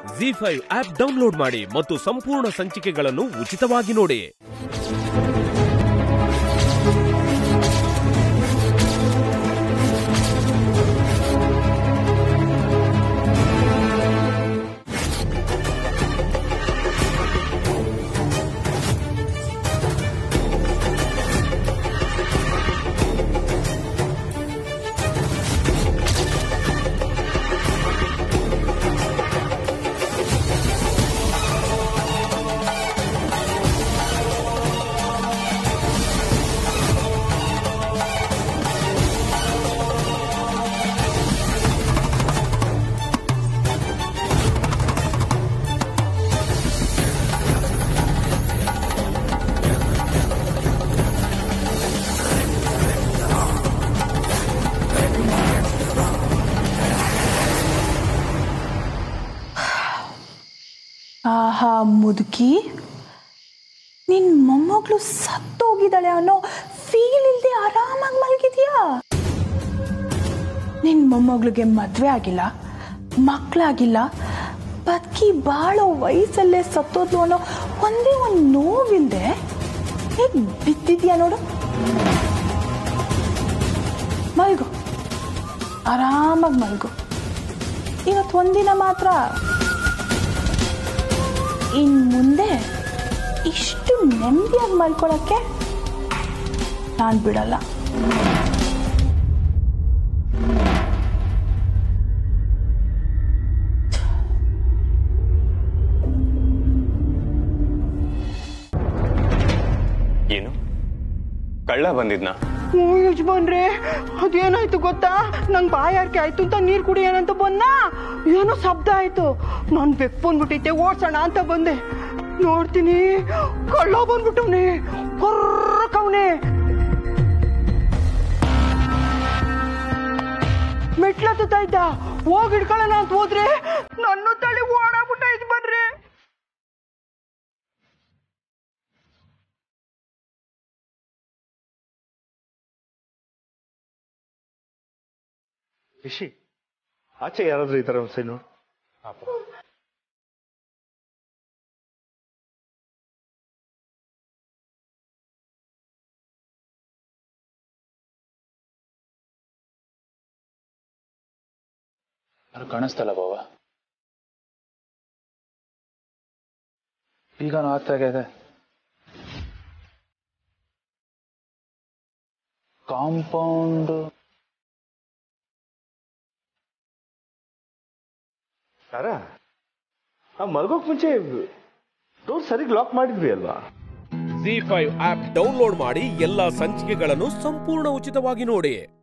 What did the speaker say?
G five app download ಮಾಡಿ ಮತ್ತು ಸಂಪೂರ್ಣ ಸಂಚಿಕೆಗಳನ್ನು ಉಚಿತವಾಗಿ ನೋಡಿ ಆಹಾ ಮುದುಕಿ ನಿನ್ ಮೊಮ್ಮಗಳು ಸತ್ತೋಗಿದ್ದಾಳೆ ಅನ್ನೋ ಫೀಲ್ ಇಲ್ದೆ ಆರಾಮಾಗಿ ಮಲಗಿದ್ಯಾ ನಿನ್ ಮೊಮ್ಮಗಳಿಗೆ ಮದ್ವೆ ಆಗಿಲ್ಲ ಮಕ್ಕಳಾಗಿಲ್ಲ ಬದುಕಿ ಬಾಳೋ ವಯಸ್ಸಲ್ಲೇ ಸತ್ತೋದ್ಲು ಅನ್ನೋ ಒಂದೇ ಒಂದು ನೋವಿಲ್ದೆ ಹೇಗ್ ಬಿದ್ದಿದ್ಯಾ ನೋಡು ಮಲ್ಗು ಆರಾಮಾಗಿ ಮಲ್ಗು ಇವತ್ತು ಒಂದಿನ ಮಾತ್ರ ಇನ್ ಮುಂದೆ ಇಷ್ಟು ನೆಮ್ಮದಿಯಾಗಿ ಮಲ್ಕೊಳಕ್ಕೆ ನಾನು ಬಿಡಲ್ಲ ಏನು ಕಳ್ಳ ಬಂದಿದ್ನ ಓ ಯಜಮಾನ್ರೆ ಅದೇನಾಯ್ತು ಗೊತ್ತಾ ನಂಗೆ ಬಾಯಾರಿಕೆ ಆಯ್ತು ಅಂತ ನೀರು ಕುಡಿಯೋಣಂತ ಬಂದ ಏನೋ ಶಬ್ದ ಆಯ್ತು ನಾನು ಬೆಕ್ ಬಂದ್ಬಿಟ್ಟಿದ್ದೆ ಓಡ್ಸೋಣ ಅಂತ ಬಂದೆ ನೋಡ್ತೀನಿ ಕಳ್ಳ ಬಂದ್ಬಿಟ್ಟವ್ನೆ ಕೊರ್ರಕವ್ನೆ ಮೆಟ್ಲತ್ತ ಇದ್ದ ಹೋಗಿ ಹಿಡ್ಕೊಳ್ಳೋಣ ಅಂತ ಹೋದ್ರೆ ನನ್ನ ತಲೆ ಓಡಾಗ್ಬಿಟ್ಟ ಯಜಮಾನ್ರೆ ರಿಷಿ ಆಚೆ ಯಾರಾದ್ರೂ ಈ ತರ ಒಂದು ಸೈ ನೋಡು ಯಾರು ಕಾಣಿಸ್ತಲ್ಲ ಬಾವ ಈಗ ಆಗ್ತಾಗಿದೆ ಕಾಂಪೌಂಡ್ ಯಾರ ಆ ಮಲ್ಗೋಕ್ ಮುಂಚೆ ಡೋರ್ ಸರಿಗ್ ಲಾಕ್ ಮಾಡಿದ್ವಿ ಅಲ್ವಾ ಜಿ ಫೈವ್ ಆಪ್ ಡೌನ್ಲೋಡ್ ಮಾಡಿ ಎಲ್ಲಾ ಸಂಚಿಕೆಗಳನ್ನು ಸಂಪೂರ್ಣ ಉಚಿತವಾಗಿ ನೋಡಿ